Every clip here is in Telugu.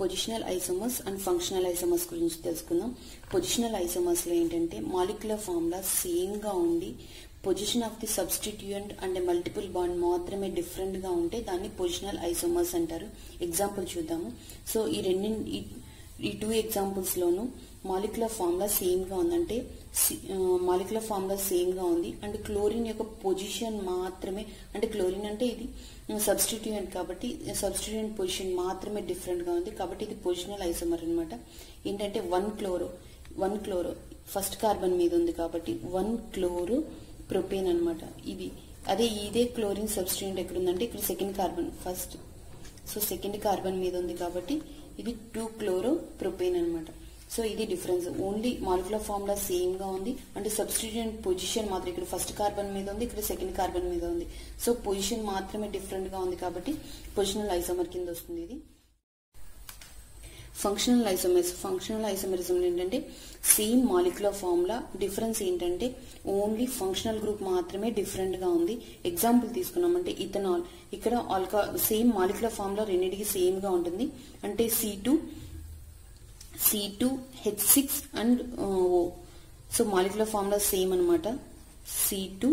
positional isomers and functional isomers గురించి తెలుసుకుందాం పొజిషనల్ ఐసోమర్స్ లో ఏంటంటే మాలిక్యులర్ ఫార్ములా సేమ్ గా ఉండి position of the substituent and multiple bond మాత్రమే డిఫరెంట్ గా ఉంటే దాన్ని పొజిషనల్ ఐసోమర్స్ అంటారు ఎగ్జాంపుల్ చూద్దాము సో ఈ రెండు ఈ టూ ఎగ్జాంపుల్స్ లోను మాలిక్యులర్ ఫార్ములా సేమ్ గా ఉందంటే మాలిక్యులర్ ఫార్ములా సేమ్ గా ఉంది అండ్ క్లోరిన్ యొక్క పొజిషన్ మాత్రమే అంటే క్లోరిన్ అంటే ఇది సబ్స్టిట్యూయెంట్ కాబట్టి సబ్స్టిట్యూయెంట్ పొజిషన్ మాత్రమే డిఫరెంట్ గా ఉంది కాబట్టి ఇది పొజిషనల్ ఐసోమర్ అన్నమాట ఏంటంటే one chloro one chloro first carbon మీద ఉంది కాబట్టి వన్ క్లోరో ప్రొపేన్ అన్నమాట ఇది అదే ఇదే క్లోరిన్ సబ్స్టిట్యూయెంట్ ఎక్కడ ఉందంటే ఇక్కడ second carbon first so second carbon మీద ఉంది కాబట్టి ఇది టూ క్లోరో ప్రొపేన్ అనమాట సో ఇది difference only molecular formula same గా ఉంది అంటే సబ్స్టిట్యూయెంట్ పొజిషన్ మాత్రం ఇక్కడ ఫస్ట్ కార్బన్ మీద ఉంది ఇక్కడ సెకండ్ కార్బన్ మీద ఉంది సో పొజిషన్ మాత్రమే డిఫరెంట్ గా ఉంది కాబట్టి పొజిషనల్ ఐసోమర్ కింద వస్తుంది ఇది ఫంక్షనల్ ఐసోమర్స్ ఫంక్షనల్ ఐసోమరిజం ఏంటంటే సేమ్ మాలిక్యులర్ ఫార్ములా డిఫరెన్స్ ఏంటంటే ఓన్లీ ఫంక్షనల్ గ్రూప్ మాత్రమే డిఫరెంట్ గా ఉంది ఎగ్జాంపుల్ తీసుకున్నామంటే ఇథనాల్ ఇక్కడ ఆల్కా సేమ్ మాలిక్యులర్ ఫార్ములా రెండింటికి సేమ్ గా ఉంటుంది అంటే C two C two H six and O so molecular formula same అనమాట C two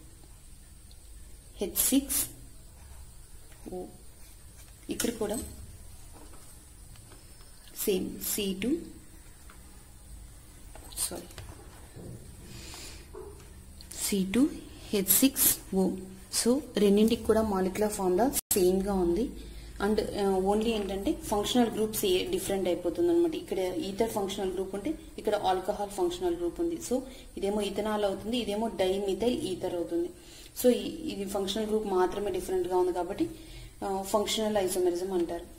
H six O ఇక్కడ కూడా same C two sorry C two H six O so రెండింటికి కూడా మాలిక్యులర్ ఫార్ములా సేమ్ గా ఉంది అండ్ ఓన్లీ ఏంటంటే ఫంక్షనల్ గ్రూప్స్ డిఫరెంట్ అయిపోతుంది అనమాట ఇక్కడ ఈథర్ ఫంక్షనల్ గ్రూప్ ఉంటే ఇక్కడ ఆల్కహాల్ ఫంక్షనల్ గ్రూప్ ఉంది సో ఇదేమో ఇథనాల్ అవుతుంది ఇదేమో డైమిథైల్ ఈథర్ అవుతుంది సో ఇది ఫంక్షనల్ గ్రూప్ మాత్రమే డిఫరెంట్ గా ఉంది కాబట్టి ఫంక్షనల్ ఐసోమెరిజం అంటారు